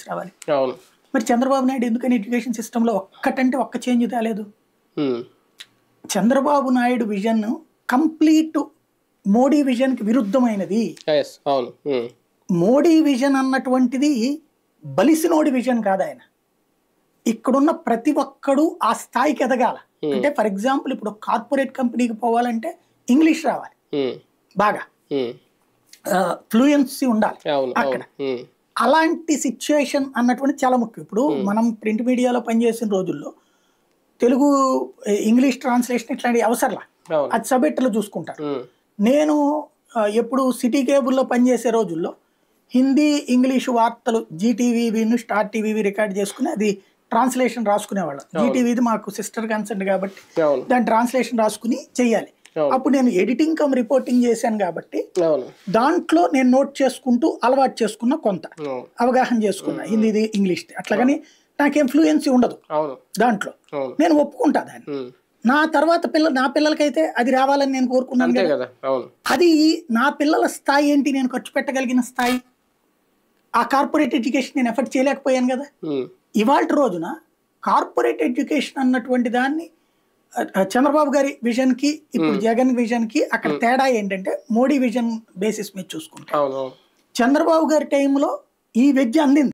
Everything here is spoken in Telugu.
తీసుకురావాలి అవును మరి చంద్రబాబు నాయుడు ఎందుకని ఎడ్యుకేషన్ సిస్టంలో ఒక్కటంటే ఒక్క చేంజ్ తేలేదు ఉమ్, చంద్రబాబు నాయుడు విజన్ కంప్లీట్ మోడీ విజన్కి విరుద్ధమైనది ఎస్ అవును ఉమ్, మోడీ విజన్ అన్నటువంటిది బలిసినోడి విజన్ కాదు ఆయన ఇక్కడున్న ప్రతి ఒక్కడు ఆ స్థాయికి ఎదగాల అంటే ఫర్ ఎగ్జాంపుల్ ఇప్పుడు కార్పొరేట్ కంపెనీకి పోవాలంటే ఇంగ్లీష్ రావాలి ఉమ్, బాగా ఉమ్, ఫ్లూయెన్సీ ఉండాలి అవును అక్కడ అవును ఉమ్, అలాంటి సిచ్యుయేషన్ అన్నటువంటి చాలా ముఖ్యం ఇప్పుడు మనం ప్రింట్ మీడియాలో పనిచేసిన రోజుల్లో తెలుగు ఏ, ఇంగ్లీష్ ట్రాన్స్లేషన్ ఇట్లాంటి అవసరంలా అవును అది సబెట్లో చూసుకుంటారు ఉమ్, నేను ఆ, ఎప్పుడు సిటీ కేబుల్లో పనిచేసే రోజుల్లో హిందీ ఇంగ్లీష్ వార్తలు జీటీవీను స్టార్ టీవీ రికార్డ్ చేసుకుని అది ట్రాన్స్లేషన్ రాసుకునేవాళ్ళం జీటీవీది మాకు సిస్టర్ కన్సర్న్ కాబట్టి అవును దాని ట్రాన్స్లేషన్ రాసుకుని చెయ్యాలి అవును. అప్పుడు నేను ఎడిటింగ్ కమ్ రిపోర్టింగ్ చేశాను కాబట్టి అవును దాంట్లో నేను నోట్ చేసుకుంటూ అలవాటు చేసుకున్న కొంత అవును అవగాహన చేసుకున్నా హిందీది ఇంగ్లీష్ అట్లాగని నాకేం ఫ్లూయెన్సీ ఉండదు అవును దాంట్లో అవును నేను ఒప్పుకుంటా దాన్ని ఉమ్, నా తర్వాత పిల్ల నా పిల్లలకైతే అది రావాలని నేను కోరుకున్నాను అంతే కదా కదా అవును అది నా పిల్లల స్థాయి ఏంటి నేను ఖర్చు పెట్టగలిగిన స్థాయి ఆ కార్పొరేట్ ఎడ్యుకేషన్ నేను ఎఫర్ట్ చేయలేకపోయాను కదా ఉమ్, ఇవాళ రోజున కార్పొరేట్ ఎడ్యుకేషన్ అన్నటువంటి దాన్ని ఆ, ఆ, చంద్రబాబు గారి విజన్ కి ఇప్పుడు జగన్ విజన్ కి అక్కడ తేడా ఏంటంటే మోడీ విజన్ బేసిస్ మీద చూసుకుంటే అవును అవును చంద్రబాబు గారి టైంలో ఈ విద్య అందింది